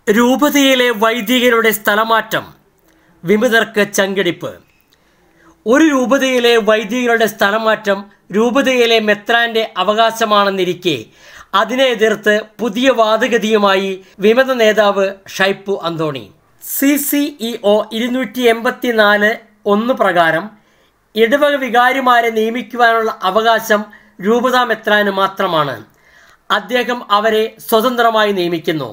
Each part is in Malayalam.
രൂപതയിലെ വൈദികരുടെ സ്ഥലമാറ്റം വിമതർക്ക് ചങ്കിടിപ്പ് ഒരു രൂപതയിലെ വൈദികരുടെ സ്ഥലമാറ്റം രൂപതയിലെ മെത്രാന്റെ അവകാശമാണെന്നിരിക്കെ അതിനെ എതിർത്ത് പുതിയ വാദഗതിയുമായി വിമത നേതാവ് Shaippu Antony C C E O ഇരുന്നൂറ്റി എൺപത്തി നാല് ഒന്ന് പ്രകാരം ഇടവക വികാരിമാരെ നിയമിക്കുവാനുള്ള അവകാശം രൂപതാ മെത്രാന് മാത്രമാണ് അദ്ദേഹം അവരെ സ്വതന്ത്രമായി നിയമിക്കുന്നു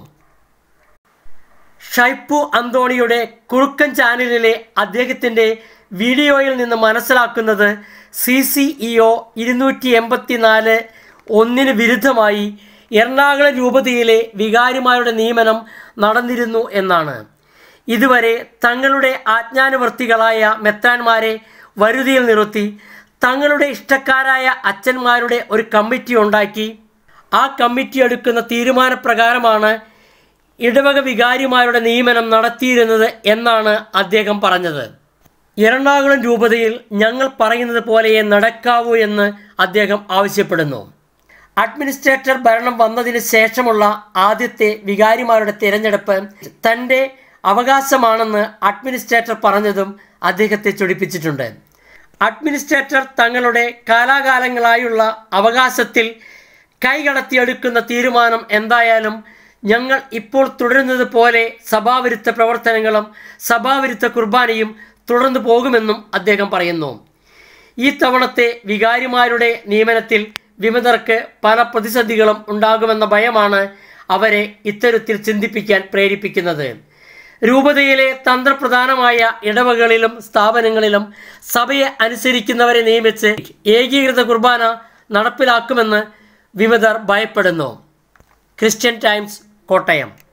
ഷൈപ്പു അന്തോണിയുടെ കുറുക്കൻ ചാനലിലെ അദ്ദേഹത്തിൻ്റെ വീഡിയോയിൽ നിന്ന് മനസ്സിലാക്കുന്നത് സി സി ഇ ഒ ഇരുന്നൂറ്റി എൺപത്തി നാല് ഒന്നിന് വിരുദ്ധമായി എറണാകുളം രൂപതയിലെ വികാരിമാരുടെ നിയമനം നടന്നിരുന്നു എന്നാണ് ഇതുവരെ തങ്ങളുടെ ആജ്ഞാനുവർത്തികളായ മെത്രാന്മാരെ വരുതിയിൽ നിർത്തി തങ്ങളുടെ ഇഷ്ടക്കാരായ അച്ഛന്മാരുടെ ഒരു കമ്മിറ്റി ഉണ്ടാക്കി ആ കമ്മിറ്റി എടുക്കുന്ന തീരുമാനപ്രകാരമാണ് ഇടവക വികാരിമാരുടെ നിയമനം നടത്തിയിരുന്നത് എന്നാണ് അദ്ദേഹം പറഞ്ഞത് എറണാകുളം രൂപതയിൽ ഞങ്ങൾ പറയുന്നത് പോലെയേ നടക്കാവൂ എന്ന് അദ്ദേഹം ആവശ്യപ്പെടുന്നു അഡ്മിനിസ്ട്രേറ്റർ ഭരണം വന്നതിന് ശേഷമുള്ള ആദ്യത്തെ വികാരിമാരുടെ തിരഞ്ഞെടുപ്പ് തൻ്റെ അവകാശമാണെന്ന് അഡ്മിനിസ്ട്രേറ്റർ പറഞ്ഞതും അദ്ദേഹത്തെ ചൊടിപ്പിച്ചിട്ടുണ്ട് അഡ്മിനിസ്ട്രേറ്റർ തങ്ങളുടെ കാലാകാലങ്ങളായുള്ള അവകാശത്തിൽ കൈകടത്തിയെടുക്കുന്ന തീരുമാനം എന്തായാലും ഞങ്ങൾ ഇപ്പോൾ തുടരുന്നത് പോലെ സഭാവിരുദ്ധ പ്രവർത്തനങ്ങളും സഭാവിരുദ്ധ കുർബാനയും തുടർന്നു പോകുമെന്നും അദ്ദേഹം പറയുന്നു ഈ തവണത്തെ വികാരിമാരുടെ നിയമനത്തിൽ വിമതർക്ക് പല പ്രതിസന്ധികളും ഉണ്ടാകുമെന്ന ഭയമാണ് അവരെ ഇത്തരത്തിൽ ചിന്തിപ്പിക്കാൻ പ്രേരിപ്പിക്കുന്നത് രൂപതയിലെ തന്ത്രപ്രധാനമായ ഇടവകളിലും സ്ഥാപനങ്ങളിലും സഭയെ അനുസരിക്കുന്നവരെ നിയമിച്ച് ഏകീകൃത കുർബാന നടപ്പിലാക്കുമെന്ന് വിമതർ ഭയപ്പെടുന്നു ക്രിസ്ത്യൻ ടൈംസ് കോട്ടയം